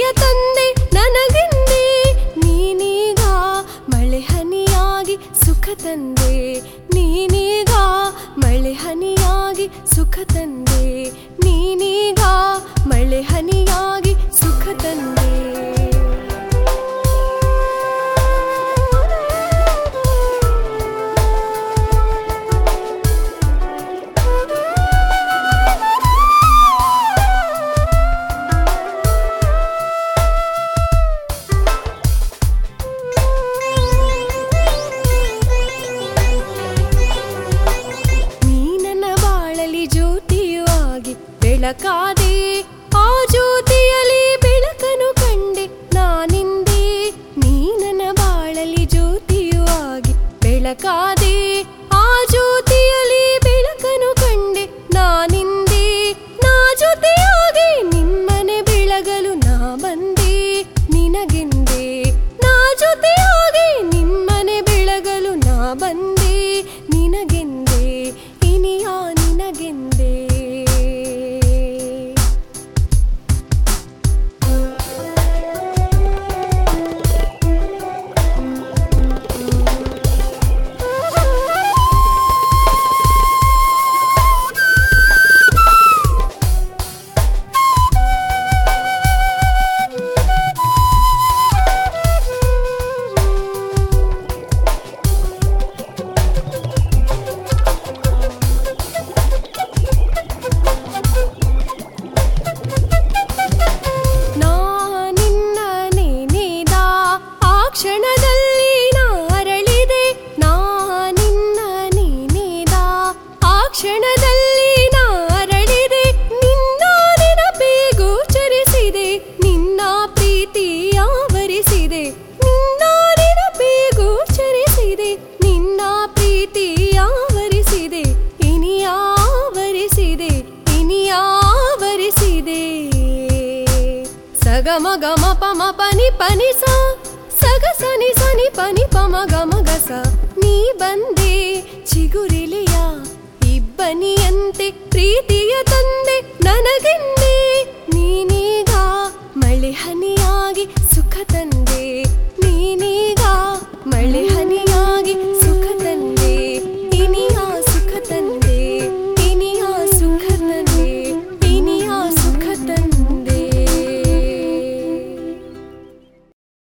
ಪ್ರೀತಿಯ ತಂದೆ ನನಗೆಂದೆ ನೀನೀಗ ಮಳೆ ಹನಿಯಾಗಿ ಸುಖ ತಂದೆ ನೀನೀಗ ಮಳೆ ಹನಿಯಾಗಿ ಸುಖ ತಂದೆ ನೀನೀಗ ಮಳೆ ಹನಿಯಾಗಿ ಸುಖ ತಂದೆ ನೀ ನನ್ನ ಬಾಳಲಿ ಜ್ಯೋತಿಯು ಆಗಿ ಬೆಳಕಾದೆ ಆ ಜ್ಯೋತಿಯಲ್ಲಿ ಬೆಳಕನು ಕಂಡೆ ನಾನಿಂದೆ ನೀ ನನ್ನ ಬಾಳಲಿ ಜ್ಯೋತಿಯು ಆಗಿ ಬೆಳಕಾದೆ ಆ ಜ್ಯೋತಿಯಲ್ಲಿ ಬೆಳಕನು ಕಂಡೆ ನಾನಿಂದೆ ನಾ ಜೊತೆಯಾಗಿ ನಿಮ್ಮನೆ ಬೆಳಗಲು ನಾ ಬಂದೆ ನಿನಗೆಂದೆ ನಾ ಜೊತೆಯಾಗಿ ನಿಮ್ಮನೆ ಬೆಳಗಲು ನಾ ಬಂದೆ ನಿನಗೆಂದೆ ಇನಿಯ ನಿನಗೆಂದೆ ನಾ ನಿನ್ನ ನೆನೆದ ಆ ಕ್ಷಣದಲ್ಲಿ ನಾ ಅರಳಿದೆ ನಾ ನಿನ್ನ ನೆನೆದ ಆ ಕ್ಷಣದಲ್ಲಿ ನಾ ಅರಳಿದೆ ನಿನ್ನ ನೆನಪೇ ಗೋಚರಿಸಿದೆ ನಿನ್ನ ಪ್ರೀತಿ ಆವರಿಸಿದೆ ನಿನ್ನ ನೆನಪೇ ಗೋಚರಿಸಿದೆ ನಿನ್ನ ಪ್ರೀತಿ ಆವರಿಸಿದೆ ಇನಿಯಾವರಿಸಿದೆ ಇನಿಯಾವರಿಸಿದೆ ಸಗಮ ಗಮ ಪಮ ಪನಿ ಪನಿ ಸ ಸಗ ಸನಿ ಸನಿ ಪನಿ ಪಮ ಗಮ ಗಸ ನೀ ಬಂದೆ ಚಿಗುರಿಲೆಯ ಇಬ್ಬನಿಯಂತೆ ಪ್ರೀತಿಯ ತಂದೆ ನನಗೆಂದೆ